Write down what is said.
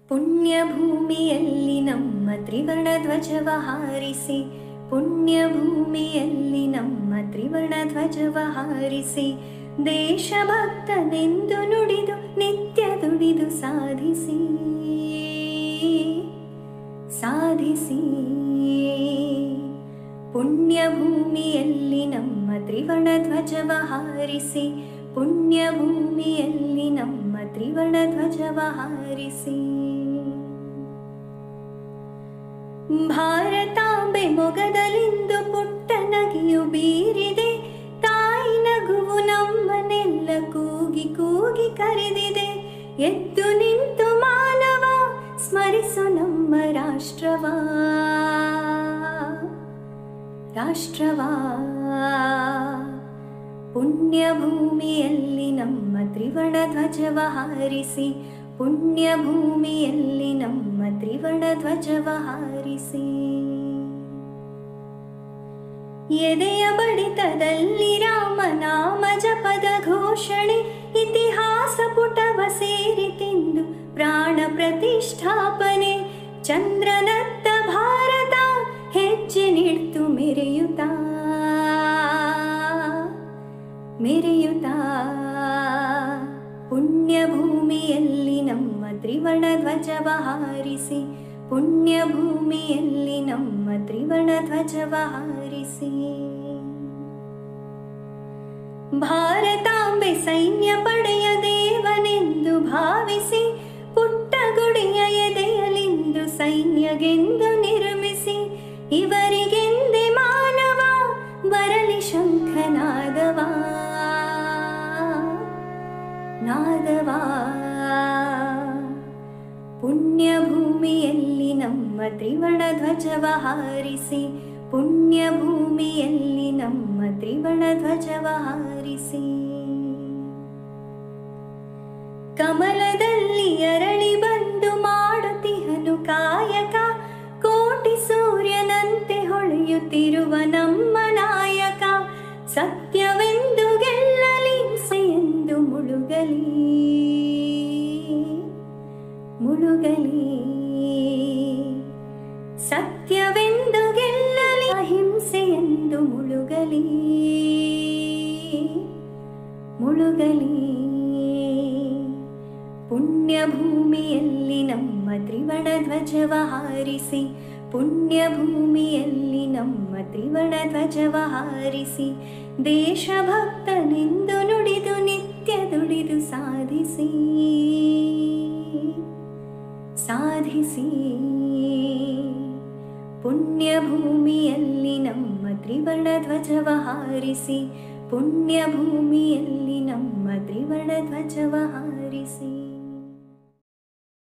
ಪುಣ್ಯಭೂಮಿಯಲ್ಲಿ ನಮ್ಮ ತ್ರಿವರ್ಣ ಧ್ವಜವ ಹಾರಿಸಿ ಪುಣ್ಯಭೂಮಿಯಲ್ಲಿ ನಮ್ಮ ತ್ರಿವರ್ಣ ಧ್ವಜವ ಹಾರಿಸಿ ದೇಶಭಕ್ತನೆಂದು ನುಡಿದು ನಿತ್ಯ ದುಡಿದು ಸಾಧಿಸಿ ಸಾಧಿಸಿ ಪುಣ್ಯಭೂಮಿಯಲ್ಲಿ ನಮ್ಮ ತ್ರಿವರ್ಣ ಧ್ವಜವ ಹಾರಿಸಿ ಪುಣ್ಯಭೂಮಿಯಲ್ಲಿ ನಮ್ಮ ತ್ರಿವರ್ಣ ಧ್ವಜವ ಹಾರಿಸಿ ಭಾರತಾಂಬೆ ಮೊಗದಲಿಂದು ಪುಟ್ಟ ನಗೆಯು ಬೀರಿದೆ ತಾಯಿ ನಗುವು ನಮ್ಮನೆಲ್ಲ ಕೂಗಿ ಕೂಗಿ ಕರೆದಿದೆ ಎದ್ದು ನಿಂತು ಮಾನವ ಸ್ಮರಿಸು ನಮ್ಮ ರಾಷ್ಟ್ರವ ರಾಷ್ಟ್ರವ ಪುಣ್ಯಭೂಮಿಯಲ್ಲಿ ನಮ್ಮ ತ್ರಿವರ್ಣ ಧ್ವಜವ ಹಾರಿಸಿ ಪುಣ್ಯಭೂಮಿಯಲ್ಲಿ ನಮ್ಮ ತ್ರಿವರ್ಣ ಧ್ವಜವ ಹಾರಿಸಿ ಎದೆಯ ಬಡಿತದಲ್ಲಿ ರಾಮನಾಮ ಜಪದ ಘೋಷಣೆ ಇತಿಹಾಸ ಪುಟವ ಸೇರಿತೆಂದು ಪ್ರಾಣ ಪ್ರತಿಷ್ಠಾಪನೆ ಚಂದ್ರನತ್ತ ಭಾರತ ಹೆಜ್ಜೆ ನಿಡ್ತು ಮೆರೆಯುತ್ತಾ ಮೆರೆಯುತ್ತಾ ಪುಣ್ಯಭೂಮಿಯಲ್ಲಿ ನಮ್ಮ ತ್ರಿವರ್ಣ ಧ್ವಜವ ಹಾರಿಸಿ ಪುಣ್ಯಭೂಮಿಯಲ್ಲಿ ನಮ್ಮ ತ್ರಿವರ್ಣ ಧ್ವಜವ ಹಾರಿಸಿ ಭಾರತಾಂಬೆ ಸೈನ್ಯ ಪಡೆಯ ದೇವನೆಂದು ಭಾವಿಸಿ ಪುಟ್ಟ ಗುಡಿಯ ಎದೆಯಲಿಂದು ಸೈನ್ಯಗೆಂದು ನಿರ್ಮಿಸಿ ಇವರಿಗೆಂದೆ ಮಾನವ ಬರಲಿ ಶಂಖನಾದವ ನಾದವಾ ಪುಣ್ಯಭೂಮಿಯಲ್ಲಿ ನಮ್ಮ ತ್ರಿವರ್ಣ ಧ್ವಜವ ಹಾರಿಸಿ ಪುಣ್ಯಭೂಮಿಯಲ್ಲಿ ನಮ್ಮ ತ್ರಿವರ್ಣ ಧ್ವಜವ ಹಾರಿಸಿ ಕಮಲದಲ್ಲಿ ಅರಳಿ ಬಂದು ಮಾಡುತ್ತಿಹನು ಕಾಯಕ ಕೋಟಿ ಸೂರ್ಯನಂತೆ ಹೊಳೆಯುತ್ತಿರುವ ನಮ್ಮ ನಾಯಕ ಸತ್ಯವೆಂದು ಗೆಲ್ಲಲಿ ಎಂದು ಮುಳುಗಲಿ ಮುಳುಗಲಿ ಸತ್ಯವೆಂದು ಗೆಲ್ಲಲಿ ಅಹಿಂಸೆಯೆಂದು ಮುಳುಗಲಿ ಮುಳುಗಲಿ ಪುಣ್ಯಭೂಮಿಯಲ್ಲಿ ನಮ್ಮ ತ್ರಿವರ್ಣ ಧ್ವಜವ ಹಾರಿಸಿ ಪುಣ್ಯಭೂಮಿಯಲ್ಲಿ ನಮ್ಮ ತ್ರಿವರ್ಣ ಧ್ವಜವ ಹಾರಿಸಿ ದೇಶಭಕ್ತನೆಂದು ನುಡಿದು ನಿತ್ಯ ದುಡಿದು ಸಾಧಿಸಿ ಸಾಧಿಸಿ ಪುಣ್ಯಭೂಮಿಯಲ್ಲಿ ನಮ್ಮ ತ್ರಿವರ್ಣ ಧ್ವಜವ ಹಾರಿಸಿ ಪುಣ್ಯಭೂಮಿಯಲ್ಲಿ ನಮ್ಮ ತ್ರಿವರ್ಣ ಧ್ವಜವ ಹಾರಿಸಿ